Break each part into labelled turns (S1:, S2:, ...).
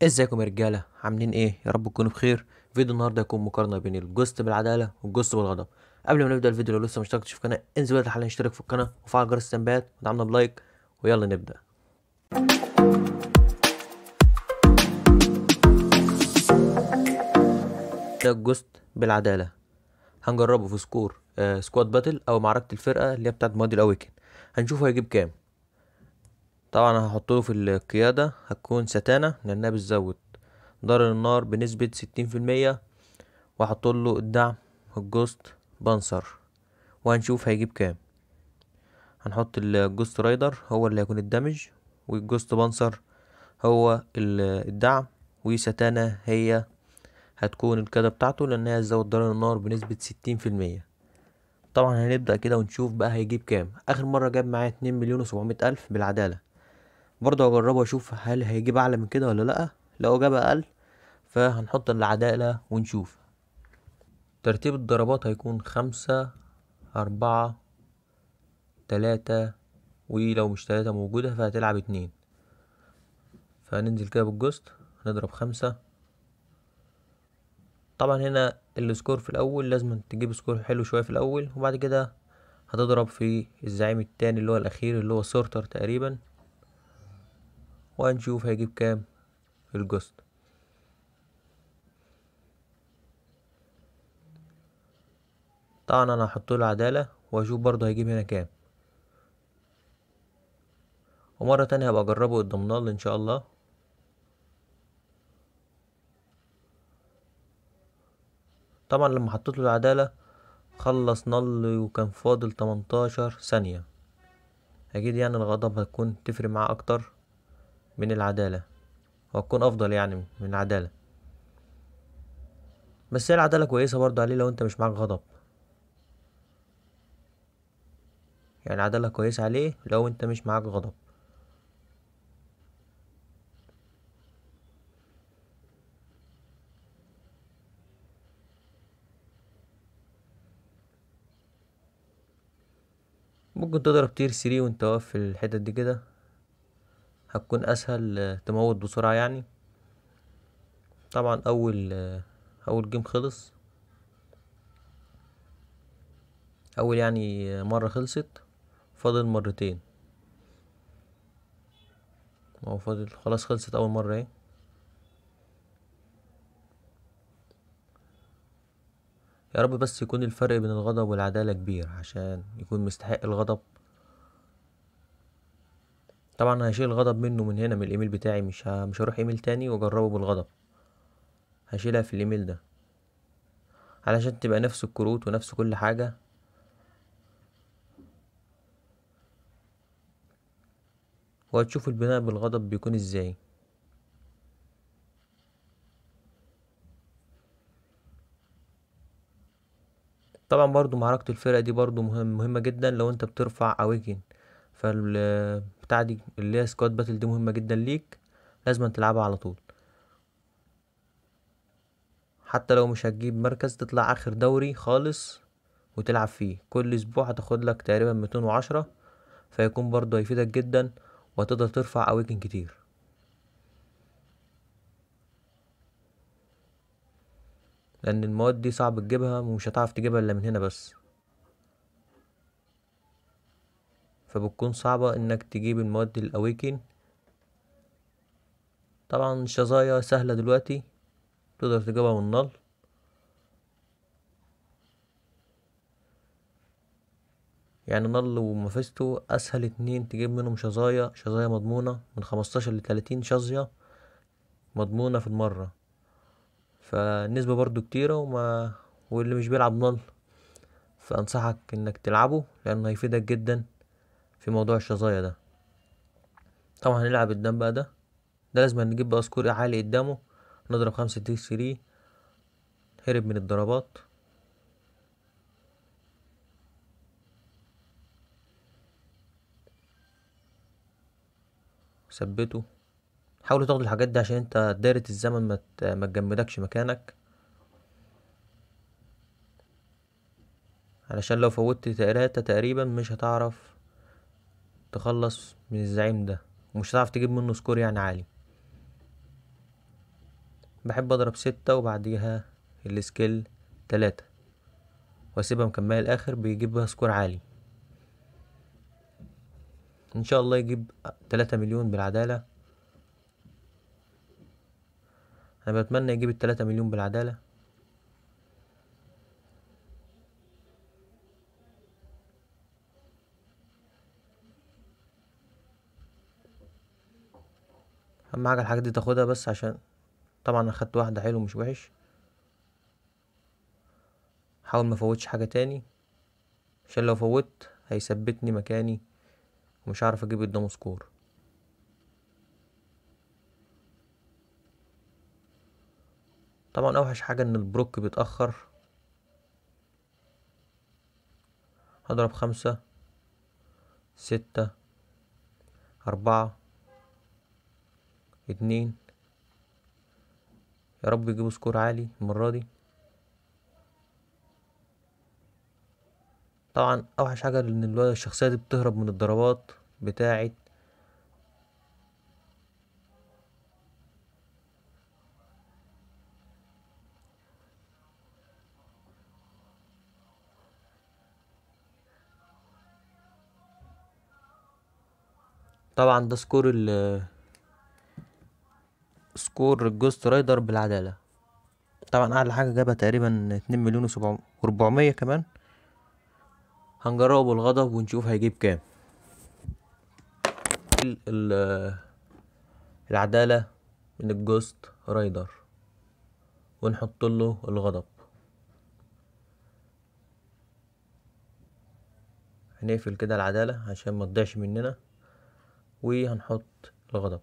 S1: ازيكم يا رجاله عاملين ايه يا رب تكونوا بخير فيديو النهارده هيكون مقارنه بين الجوست بالعداله والجوست بالغضب قبل ما نبدا الفيديو لو لسه ما اشتركتش في القناه انزل دلوقتي حالا اشترك في القناه وفعل جرس التنبيهات ودعمنا بلايك ويلا نبدا ده الجوست بالعداله هنجربه في سكور آه سكواد باتل او معركه الفرقه اللي هي بتاعت مواد الاويكن هنشوف هيجيب كام طبعا هحطله في القياده هتكون ستانه لانها بتزود دار النار بنسبة ستين في المية وهحط له الدعم الجوست بانسر وهنشوف هيجيب كام هنحط الجوست رايدر هو اللي هيكون الدمج والجوست بانسر هو الدعم وستانا هي هتكون الكده بتاعته لانها هتزود دار النار بنسبة ستين في المية طبعا هنبدأ كده ونشوف بقى هيجيب كام اخر مرة جاب معايا اتنين مليون وسبعمية الف بالعدالة برضه هجربه اشوف هل هيجيب اعلى من كده ولا لأ لو جاب اقل فهنحط العدالة ونشوف ترتيب الضربات هيكون خمسة أربعة تلاتة ولو مش تلاتة موجودة فهتلعب اتنين فهننزل كده بالجوست هنضرب خمسة طبعا هنا السكور في الأول لازم تجيب سكور حلو شوية في الأول وبعد كده هتضرب في الزعيم التاني اللي هو الأخير اللي هو سورتر تقريبا وهنشوف هيجيب كام في الجوست طبعا انا هحط له عدالة واشوف برضه هيجيب هنا كام ومرة تانية هبقى اجربه قدام نال ان شاء الله طبعا لما حطيت له العدالة خلص نل وكان فاضل تمنتاشر ثانية اكيد يعني الغضب هتكون تفرق معاه اكتر من العدالة وهتكون افضل يعني من العدالة بس هي العدالة كويسة برضه عليه لو انت مش معاك غضب يعني عدالة كويسة عليه لو انت مش معاك غضب ممكن تضرب تير سري وانت واقف في الحتت دي كده هتكون اسهل تموت بسرعة يعني طبعا اول اول جيم خلص اول يعني مرة خلصت فاضل مرتين هو فاضل خلاص خلصت اول مرة اهي يا رب بس يكون الفرق بين الغضب والعدالة كبير عشان يكون مستحق الغضب طبعا هشيل الغضب منه من هنا من الايميل بتاعي مش ه... مش هروح ايميل تاني واجربه بالغضب هشيلها في الايميل ده علشان تبقى نفس الكروت ونفس كل حاجة وهتشوف البناء بالغضب بيكون ازاي طبعا برضو معركة الفرق دي برضو مهم مهمة جدا لو انت بترفع اويكن فال بتاع دي اللي هي سكواد باتل دي مهمة جدا ليك لازم تلعبها على طول حتى لو مش هتجيب مركز تطلع اخر دوري خالص وتلعب فيه كل اسبوع هتاخد لك تقريبا ميتين وعشرة فيكون برضو هيفيدك جدا وهتقدر ترفع أواكن كتير لأن المواد دي صعب تجيبها ومش هتعرف تجيبها إلا من هنا بس فبتكون صعبة إنك تجيب المواد الأواكن طبعا الشظايا سهلة دلوقتي تقدر تجيبها من نل يعني نل ومفيستو اسهل اتنين تجيب منهم شظايا شظايا مضمونة من خمستاشر لتلاتين شظية مضمونة في المرة فالنسبة برضو كتيرة وما واللي مش بيلعب نل فانصحك انك تلعبه لانه هيفيدك جدا في موضوع الشظايا ده طبعا هنلعب قدام بقى ده ده لازم نجيب بقى سكور عالي قدامه نضرب خمسة تي ثري هرب من الضربات ثبته حاولوا تاخدوا الحاجات دي عشان انت دايرة الزمن ما ما تجمدكش مكانك علشان لو فوتت تلاتة تقريبا مش هتعرف تخلص من الزعيم ده ومش هتعرف تجيب منه سكور يعني عالي بحب اضرب ستة وبعديها السكيل تلاتة واسيبها مكملة الاخر بيجيبها سكور عالي ان شاء الله يجيب تلاتة مليون بالعدالة انا بتمنى يجيب التلاتة مليون بالعدالة اهم حاجة الحاجات دي تاخدها بس عشان طبعا اخدت واحدة حلو مش وحش حاول مفوتش حاجة تاني عشان لو فوت هيثبتني مكاني ومش هعرف اجيب قدامه سكور طبعا اوحش حاجة ان البروك بيتأخر هضرب خمسة ستة أربعة اتنين يا رب يجيبوا سكور عالي المرة دي طبعا اوحش حاجة ان الولد الشخصية دي بتهرب من الضربات بتاعة طبعا ده سكور ال سكور الجوست رايدر بالعدالة طبعا اعلى حاجة جابها تقريبا اتنين مليون وسبع وربعمية كمان هنجربه بالغضب ونشوف هيجيب كام ال- ال- العدالة من الجوست رايدر ونحط له الغضب هنقفل كده العدالة عشان ما تضيعش مننا وهنحط الغضب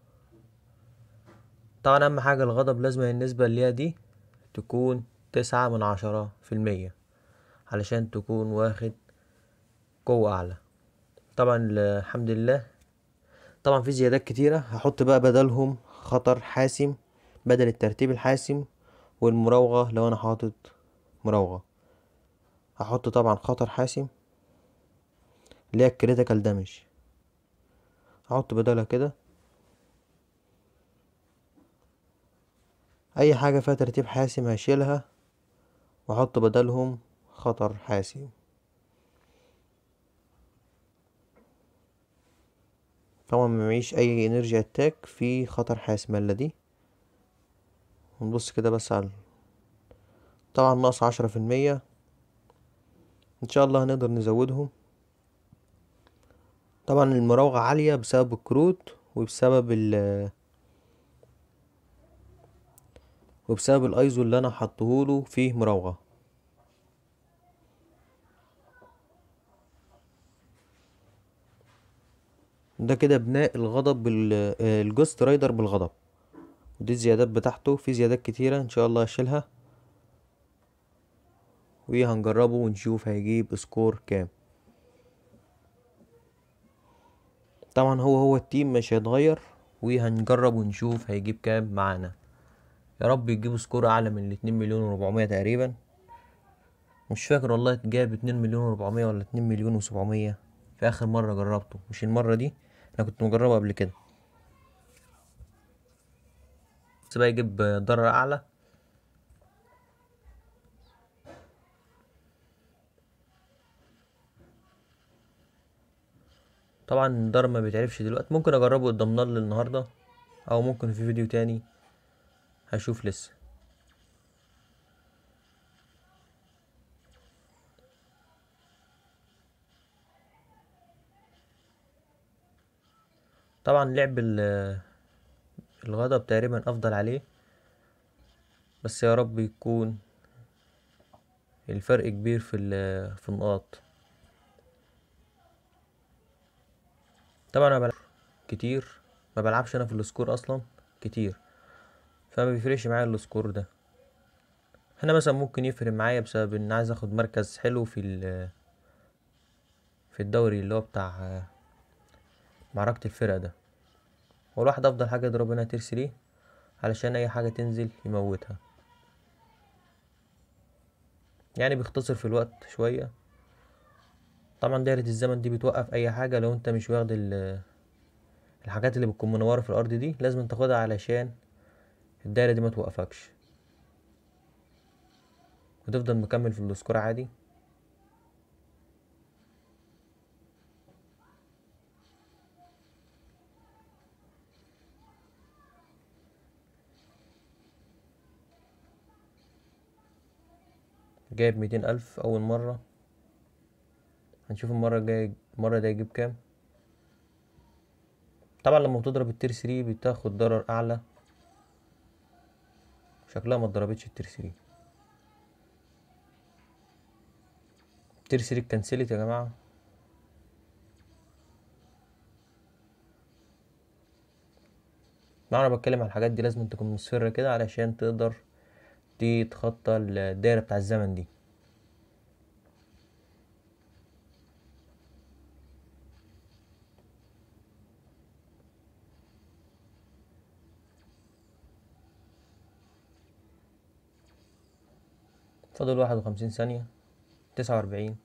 S1: طبعا اهم حاجة الغضب لازم النسبة اللي هي دي تكون تسعة من عشرة في المية علشان تكون واخد قوة اعلى طبعا الحمد لله طبعا في زيادات كتيرة هحط بقى بدلهم خطر حاسم بدل الترتيب الحاسم والمراوغة لو انا حاطط مراوغة هحط طبعا خطر حاسم اللي هي الكريتيكال دامج هحط بدلها كده اي حاجة فيها ترتيب حاسم هشيلها واحط بدلهم خطر حاسم طبعا معيش اي انرجي اتاك في خطر حاسم الا دي ونبص كده بس على طبعا ناقص عشرة في المية ان شاء الله هنقدر نزودهم طبعا المراوغة عالية بسبب الكروت وبسبب ال وبسبب الايزو اللي انا حطهوله فيه مراوغة ده كده بناء الغضب بال آه، الجوست رايدر بالغضب ودي الزيادات بتاعته في زيادات كتيرة ان شاء الله هشيلها وهنجربه ونشوف هيجيب سكور كام طبعا هو هو التيم مش هيتغير وهنجرب ونشوف هيجيب كام معانا يا رب يجيبوا سكور اعلى من الاتنين مليون وربعمية تقريبا مش فاكر والله جاب اتنين مليون وربعمية ولا اتنين مليون وسبعمية في اخر مرة جربته مش المرة دي انا كنت مجربه قبل كده بس بقى يجيب ضرر اعلى طبعا الضرر ما بيتعرفش دلوقتي ممكن اجربه قدام نار النهارده او ممكن في فيديو تاني هشوف لسه طبعا لعب ال- الغضب تقريبا افضل عليه بس يا رب يكون الفرق كبير في ال- في النقاط طبعا انا بلعب كتير ما بلعبش انا في السكور اصلا كتير فما بيفرقش معايا السكور ده هنا مثلا ممكن يفرق معايا بسبب ان عايز اخد مركز حلو في ال في الدوري اللي هو بتاع معركة الفرق ده والواحد افضل حاجة يضرب هنا تير 3 علشان اي حاجة تنزل يموتها يعني بيختصر في الوقت شوية طبعا دايرة الزمن دي بتوقف اي حاجة لو انت مش واخد ال- الحاجات اللي بتكون منورة في الارض دي لازم تاخدها علشان الدايرة دي ما توقفكش وتفضل مكمل في السكور عادي جايب ميتين ألف أول مرة هنشوف المرة الجاية المرة دي هيجيب كام طبعا لما بتضرب التير 3 بتاخد ضرر أعلى شكلها ما اتضربتش التير 3 تير 3 اتكنسلت يا جماعة طبعا انا بتكلم على الحاجات دي لازم تكون مصفرة كده علشان تقدر تتخطى الدايرة بتاع الزمن دي فاضل واحد وخمسين ثانية تسعة وأربعين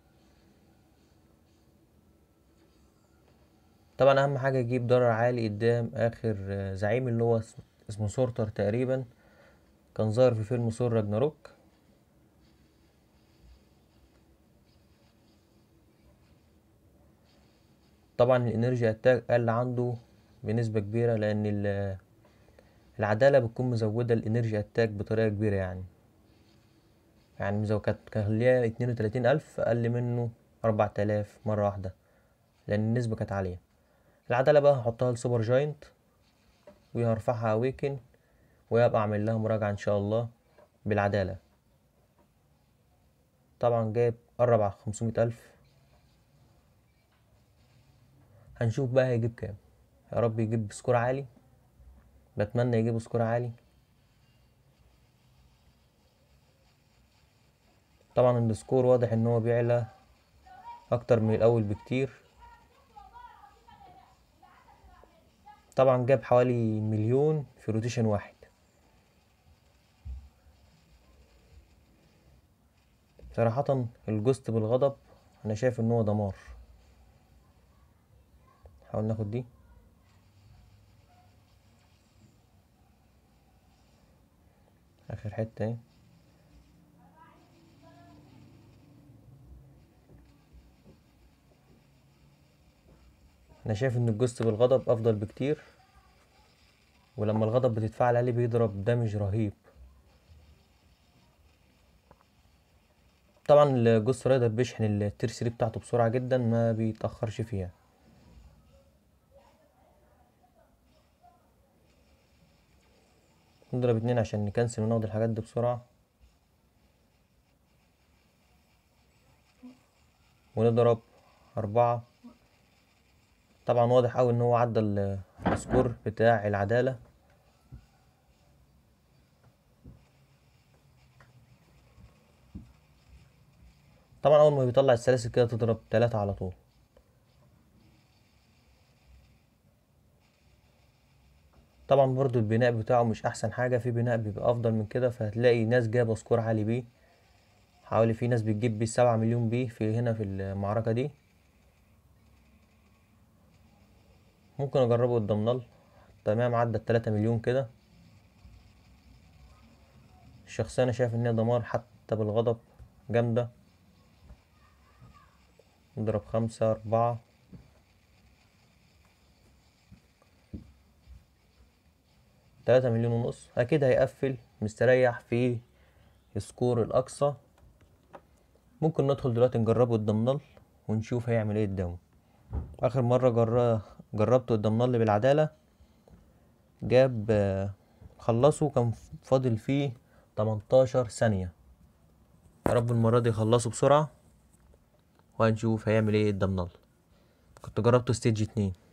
S1: طبعا أهم حاجة يجيب ضرر عالي قدام آخر زعيم اللي هو اسمه سورتر تقريبا كان ظاهر في فيلم ثور راجناروك طبعا الانرجي اتاك قل عنده بنسبة كبيرة لأن العدالة بتكون مزودة الانرجي اتاك بطريقة كبيرة يعني يعني لو كانت مخليها اتنين وتلاتين ألف أقل منه أربعة آلاف مرة واحدة لأن النسبة كانت عالية العدالة بقى هحطها لسوبر جاينت وهرفعها أويكن ويبقى أعمل لها مراجعة إن شاء الله بالعدالة طبعا جايب قرب على خمسمية ألف هنشوف بقى هيجيب كام يا رب يجيب سكور عالي بتمنى يجيب سكور عالي طبعا السكور واضح ان هو بيعلى اكتر من الاول بكتير طبعا جاب حوالي مليون في روتيشن واحد صراحة الجوست بالغضب انا شايف ان هو دمار نحاول ناخد دي اخر حتة اهي انا شايف ان الجوست بالغضب افضل بكتير ولما الغضب بتتفعل عليه بيضرب دامج رهيب طبعا الجوست رايدر بيشحن التير 3 بتاعته بسرعة جدا ما بيتأخرش فيها نضرب اتنين عشان نكنسل وناخد الحاجات دي بسرعة ونضرب أربعة طبعا واضح اوي ان هو عدى السكور بتاع العدالة طبعا اول ما بيطلع السلاسل كده تضرب تلاتة على طول طبعا برضو البناء بتاعه مش احسن حاجة في بناء بيبقى افضل من كده فهتلاقي ناس جابة سكور عالي بيه حوالي في ناس بتجيب بيه سبعة مليون بيه في هنا في المعركة دي ممكن اجربه قدام نل تمام عدى التلاتة مليون كده الشخصية انا شايف ان هي دمار حتى بالغضب جامدة نضرب خمسة اربعة تلاتة مليون ونص اكيد هيقفل مستريح في السكور الاقصى ممكن ندخل دلوقتي نجربه قدام نل ونشوف هيعمل ايه قدامه اخر مرة جر... جربته قدام نل بالعدالة جاب خلصه كان فاضل فيه تمنتاشر ثانية يا رب المرة دي يخلصه بسرعة وهنشوف هيعمل ايه قدام نل كنت جربته ستيج اتنين